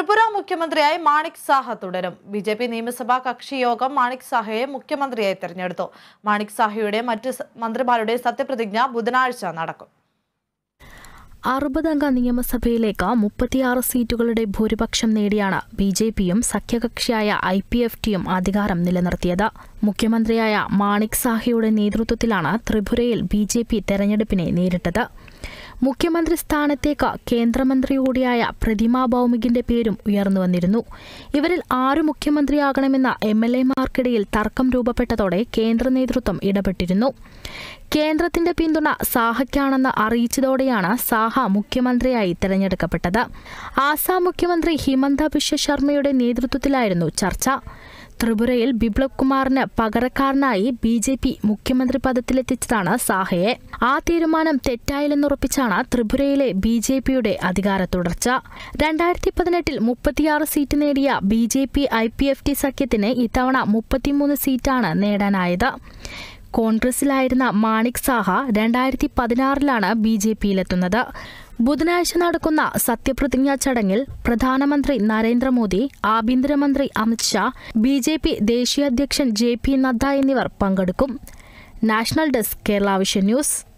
ത്രിപുര മുഖ്യമന്ത്രിയായി മാണിക് സാഹ തുടരും B J P നിയമസഭാ കക്ഷി യോഗം മാണിക് സാഹയെ മുഖ്യമന്ത്രിയായി തെരഞ്ഞെടുത്തു മാണിക് സാഹയുടെ മറ്റ് സ- മന്ത്രിമാരുടെ സത്യപ്രതിജ്ഞ ബുധനാഴ്ച നടക്കും അറുപതംഗ നിയമസഭയിലേക്ക് മുപ്പത്തിയാറ് സീറ്റുകളുടെ ഭൂരിപക്ഷം നേടിയാണ് ബി ജെ പിയും സഖ്യകക്ഷിയായ ഐ പി എഫ് ടിയും അധികാരം നിലനിർത്തിയത് മുഖ്യമന്ത്രിയായ മാണിക് സാഹിയുടെ നേതൃത്വത്തിലാണ് ത്രിപുരയിൽ ബി ജെ പി തെരഞ്ഞെടുപ്പിനെ നേരിട്ടത് മുഖ്യമന്ത്രി സ്ഥാനത്തേക്ക് കേന്ദ്രമന്ത്രി കൂടിയായ പ്രതിമ ഭൗമികിന്റെ പേരും ഉയർന്നു വന്നിരുന്നു ഇവരിൽ ആര് മുഖ്യമന്ത്രിയാകണമെന്ന എം എൽ എമാർക്കിടയിൽ തർക്കം രൂപപ്പെട്ടതോടെ കേന്ദ്ര നേതൃത്വം ഇടപെട്ടിരുന്നു കേന്ദ്രത്തിന്റെ പിന്തുണ സാഹയ്ക്കാണെന്ന് അറിയിച്ചതോടെയാണ് സാഹ മുഖ്യമന്ത്രിയായി തെരഞ്ഞെടുക്കപ്പെട്ടത് ആസാം മുഖ്യമന്ത്രി ഹിമന്ത ബിശ്വ ശർമ്മയുടെ നേതൃത്വത്തിലായിരുന്നു ചർച്ച ത്രിപുരയിൽ ബിപ്ലബ് കുമാറിന് പകരക്കാരനായി ബി ജെ പി മുഖ്യമന്ത്രി പദത്തിലെത്തിച്ചതാണ് സാഹയെ ആ തീരുമാനം തെറ്റായില്ലെന്നുറപ്പിച്ചാണ് ത്രിപുരയിലെ ബി ജെ പിയുടെ അധികാര തുടർച്ച രണ്ടായിരത്തി പതിനെട്ടിൽ മുപ്പത്തിയാറ് സീറ്റ് നേടിയ B J P I P F T സഖ്യത്തിന് ഇത്തവണ മുപ്പത്തിമൂന്ന് സീറ്റാണ് നേടാനായത് കോൺഗ്രസിലായിരുന്ന മാണിക് സാഹ രണ്ടായിരത്തി പതിനാറിലാണ് ബി ജെ പിയിലെത്തുന്നത് ബുധനാഴ്ച നടക്കുന്ന സത്യപ്രതിജ്ഞാ ചടങ്ങിൽ പ്രധാനമന്ത്രി നരേന്ദ്രമോദി ആഭ്യന്തരമന്ത്രി അമിത്ഷാ ബി ജെ പി ദേശീയ അധ്യക്ഷൻ ജെ പി നദ്ദ എന്നിവർ പങ്കെടുക്കും national desk Kerala Vision news